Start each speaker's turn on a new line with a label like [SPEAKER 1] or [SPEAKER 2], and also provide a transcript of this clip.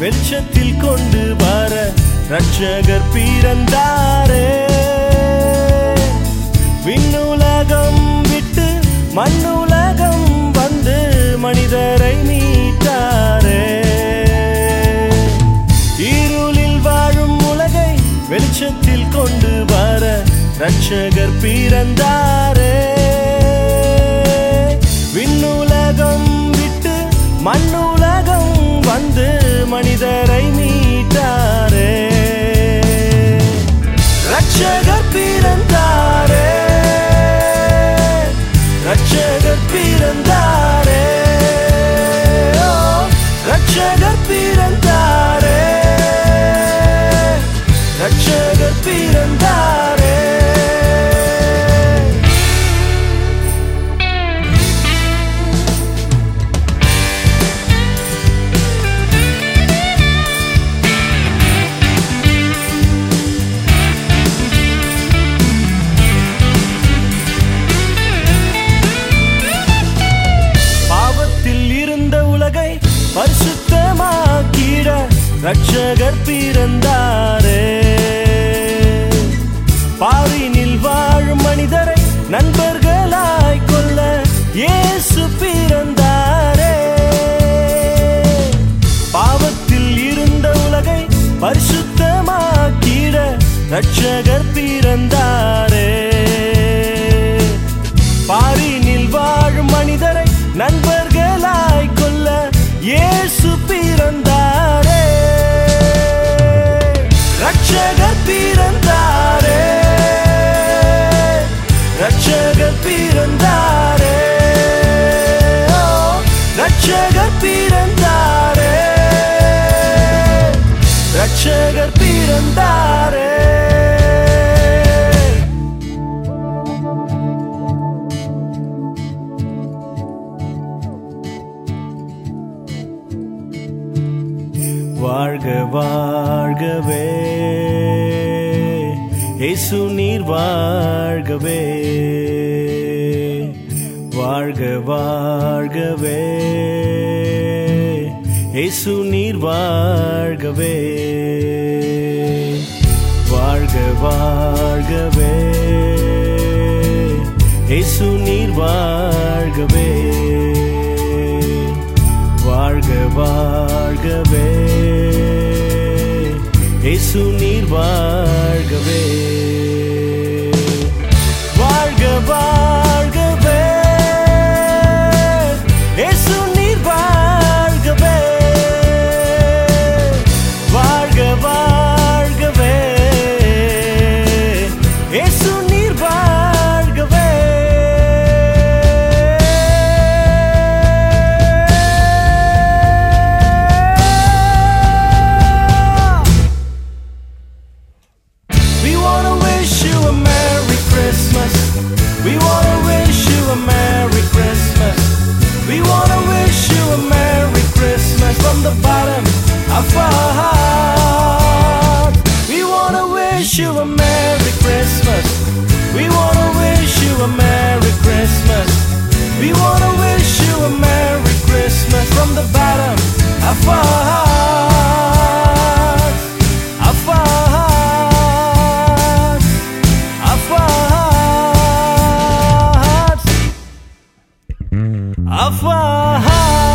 [SPEAKER 1] வெளிச்சத்தில் கொண்டு வர ரட்சகர் பிறந்தாரே விண்ணுலகம் விட்டு மண்ணுலகம் வந்து மனிதரை மீட்டாரே இருளில் வாழும் உலகை வெளிச்சத்தில் கொண்டு வர ரட்சகர் பிறந்தாரே விண்ணுலகம் விட்டு மண்ணுலகம் வந்து மனிதரை மீட்டாரே ரட்சகர் பிறந்தாரே ரட்சகர் பிறந்தாரே ஓ, ரட்சகர் பிறந்தாரே ரட்சகர் பிறந்தாரே பாவத்தில் இருந்த உலகை பரிசுத்தமாக்கிட ரட்சகர் பிறந்தாரே பாரினில் வாழும் மனிதரை நண்பர்களாய் கொள்ள இயேசு பிறந்தாரே பாவத்தில் இருந்த உலகை பரிசுத்தமாக்கிட ரட்சகர் பிறந்தாரே பாரினில் வாழும் மனிதரை நண்பர்களாய் கொள்ள இயேசு பிறந்தாரே ரட்சகர் பிறந்தாரே ரட்சகர் பிறந்தாரே ஓ, ரட்சகர் பிறந்தாரே ரட்சகர் பிறந்தாரே வாழ்க வாழ்கவே இயேசு நீர் வாழ்கவே வாழ்க வாழ்கவே இயேசு நீர் வாழ்கவே வாழ்க வாழ்கவே இயேசு நீர் வாழ்கவே வாழ்க வாழ்கவே இயேசு நீர் வாழ்கவே வாழ்க வாழ்கவே இயேசு நீர் வாழ்கவே வாழ்க வாழ்கவே இயேசு நீர் வாழ்கவே We wanna wish you a Merry Christmas. We wanna wish you a Merry Christmas. We wanna wish you a Merry Christmas from the bottom of our heart. We wanna wish you a Merry Christmas. We wanna wish you a Merry Christmas. We wanna wish you a Merry Christmas from the bottom of our hearts. Of our hearts. Of our hearts. Of our hearts.